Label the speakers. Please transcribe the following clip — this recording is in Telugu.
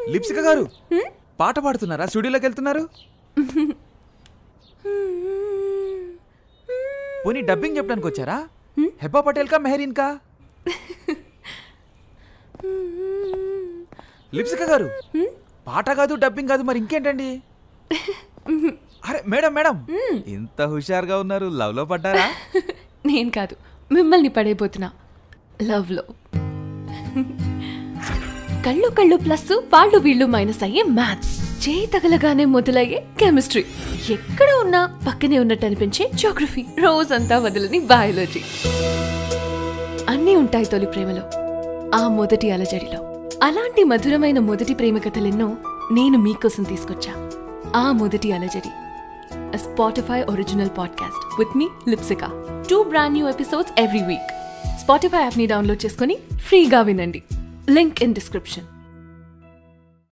Speaker 1: లిప్సిక గారు పాట పాడుతున్నారా స్టూడియోలోకి వెళ్తున్నారు పోనీ డబ్బింగ్ చెప్పడానికి వచ్చారా హెబ్బా పటేల్ కా మెహరీన్ కా లిప్సిక గారు పాట కాదు డబ్బింగ్ కాదు మరి ఇంకేంటండి అరే మేడం మేడం ఇంత హుషారుగా ఉన్నారు లవ్ లో పడ్డారా
Speaker 2: నేను కాదు మిమ్మల్ని పడైపోతున్నా లవ్లో కళ్ళు కళ్ళు ప్లస్ వాళ్ళు వీళ్ళు మైనస్ అయ్యే మ్యాథ్స్ చేయి తగలగానే మొదలయ్యే కెమిస్ట్రీ ఎక్కడ ఉన్నా పక్కనే ఉన్నట్టు అనిపించే జోగ్రఫీ రోజంతా వదలని బయాలజీ అన్నీ ఉంటాయి తొలి ప్రేమలో ఆ మొదటి అలజడిలో అలాంటి మధురమైన మొదటి ప్రేమ కథలెన్నో నేను మీకోసం తీసుకొచ్చా ఆ మొదటి అలజడి a Spotify original podcast with me, Lipsika. Two brand new episodes every week. Spotify యాప్ని డౌన్లోడ్ చేసుకొని ఫ్రీగా వినండి లింక్ ఇన్ డిస్క్రిప్షన్